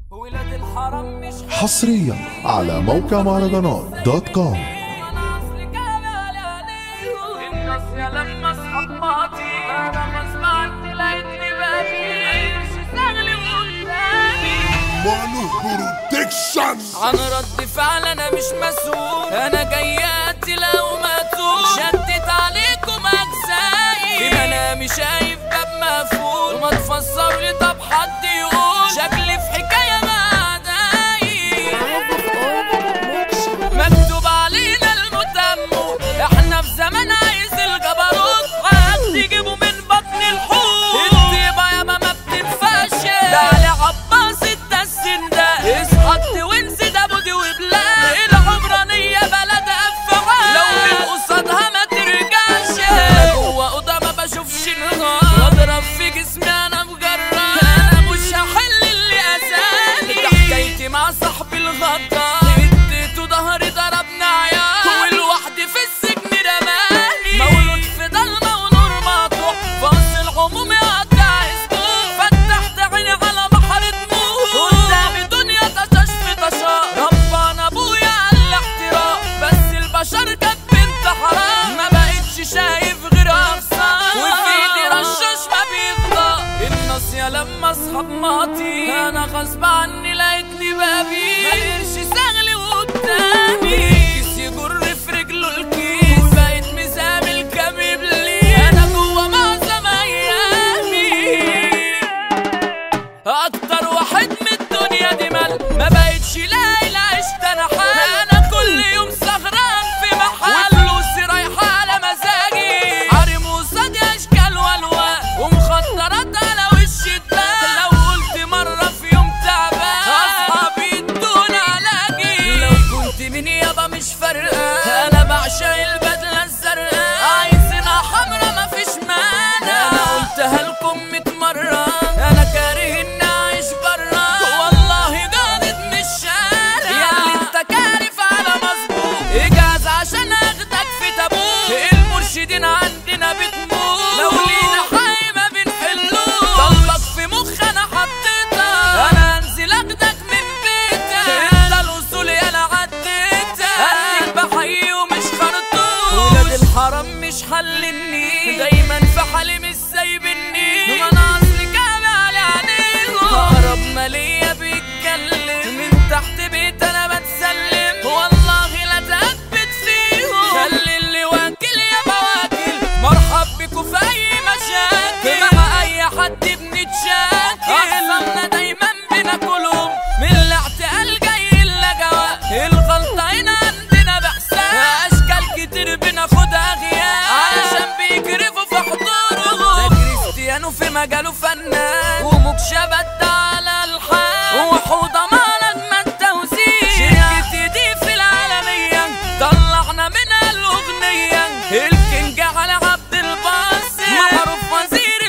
ولاد الحرام مش حصريا على موقع مهرجانات دوت كوم انا اصلي كامل عليهم الناس يا لما اصحاب ماضي انا غصب عني لقيتني بابي عيش سهل قدامي مانو برودكشن عن رد فعل انا مش مسؤول انا جاي اقتل او مقتول شدت عليكم اجزائي في منامي شايف باب مقفول وما تفسر لي طب حد يقول شكلي في حكايه مع اعدائي مكتوب علينا المتم احنا في زمان عايز الجبروت عايز تجيبه من بطن الحوت الطيبه ياما ما بتنفعش ده علي عباس الدسن ده اصحى وانسى ده بودي وبلاد العمرانيه بلد افعال لو من قصادها ما ترجعش جوه اوضه ما بشوفش نهار بضرب في جسمي انا مجرد انا مش هحل اللي اذاني ده حكايتي مع صاحبي الغدار اديته ظهري ضربنا عيال والوحدي في السجن رماني مولود في ضلمه ونور مقطوع فاصل عمومي قطع اسبوع فتحت عيني على بحر دموع قدامي دنيا طشاش في طشاش ربنا ابويا على الاحترام بس البشر كانت بنت حرام ما بقتش شايف غير اغصان وفي ايدي رشاش ما بيفضى الناس يا لما اصحاب ماضي انا غصب عني لقيتني بابي مقدرش سهل قدامي كيس يجر في رجله الكيس بقيت مزامل كام ابليس انا جوه معظم ايامي اكتر واحد من الدنيا دي مال ما بقتش لاقي العيش ده انا حال انا كل يوم سهران في محل وفلوسي رايحه على مزاجي حريم وصادي اشكال والوان ومخدرات على وش الدال لو قلت مره في يوم تعبان اصحابي يدون علاجي لو كنت من يابا مش فارقه انا بعشق البدله الزرقاء عايزينها حمرا مفيش مانع انا قلتها لكم 100 مره انا كاره اني اعيش برا والله جادت من الشارع ياللي انت كارف على مظبوط اجهز عشان اخدك في تابوت المرشدين عندنا بتموت لو لينا حي ما بنحلوه طلبك في مخ انا حطيتها انا انزل اخدك من بيتك انت الاصول انا عديتها اديك بحيي ومش خرطوش ولاد الحرام مش حلني دايما في حالي مش سايبني ما انا اصلي كامل على عينيهم اقرب ما ليا بيتكلم من تحت بيت انا بتسلم والله لا تثبت فيهم خلي اللي واكل يا بواكل مرحب بكوا في اي مشاكل مع اي حد بنتشاكل اقسمنا دايما بناكلهم من الاعتقال جاي اللجوء الغلطه هنا عندنا بحساب اشكال كتير بناخدها غياب علشان بيجرفوا في حضورهم ده كريستيانو في مجاله فنان ومكشبت على الحال وحوضه مالك ما التوزيع شركتي دي في العالمية طلعنا منها الأغنية الكينج على عبد الباسط معروف وزير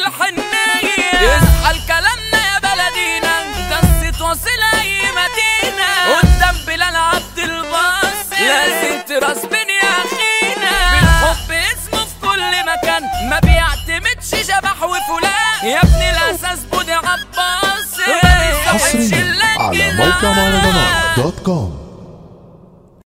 الحنية اصحى لكلامنا يا بلدينا دست واصل أي مدينة قدام بلال عبد الباسط لازم ترسبني يا أخينا بالحب اسمه في كل مكان ما بيعتمدش شبح وفلان يا ابن الأساس بودي عباس حصريا على موقع مهرجانات دوت كوم